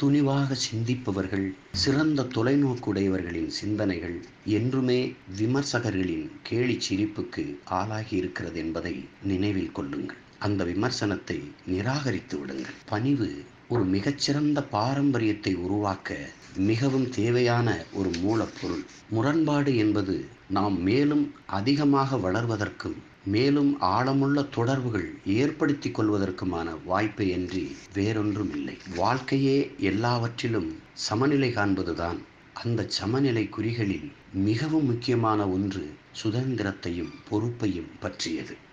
துணிவாக சிந்திப்பவர்கள் சிறந்த தொலைநோக்குடையவர்களின் சிந்தனைகள் என்றுமே விமர்சகர்களின் கேலி சிரிப்புக்கு ஆளாகி இருக்கிறது என்பதை நினைவில் கொள்ளுங்கள் அந்த விமர்சனத்தை நிராகரித்து விடுங்கள் பணிவு ஒரு மிகச்சிறந்த பாரம்பரியத்தை உருவாக்க மிகவும் தேவையான ஒரு மூலப்பொருள் முரண்பாடு என்பது நாம் மேலும் அதிகமாக வளர்வதற்கும் மேலும் ஆழமுள்ள தொடர்புகள் ஏற்படுத்தி கொள்வதற்குமான வாய்ப்பு என்று வேறொன்றும் இல்லை வாழ்க்கையே எல்லாவற்றிலும் சமநிலை காண்பதுதான் அந்த சமநிலை குறிகளில் மிகவும் முக்கியமான ஒன்று சுதந்திரத்தையும் பொறுப்பையும் பற்றியது